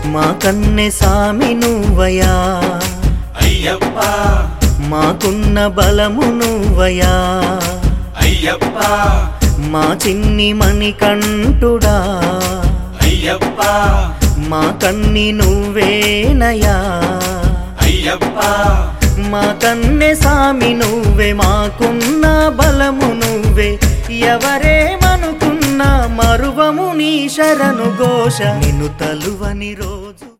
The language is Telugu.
మా కన్నె సామి నువ్వయా అయ్యప్ప మాకున్న బలము నువ్వయా అయ్యప్ప మా చిన్ని మణికంఠుడా అయ్యప్ప మా కన్ని నువ్వేనయా అయ్యప్ప మా కన్నె సామి నువ్వే మాకున్న బలము నువ్వే ఎవరేమనుకున్నా మరువము నీ శరణు ఘోష నిన్ను తలువని రోజు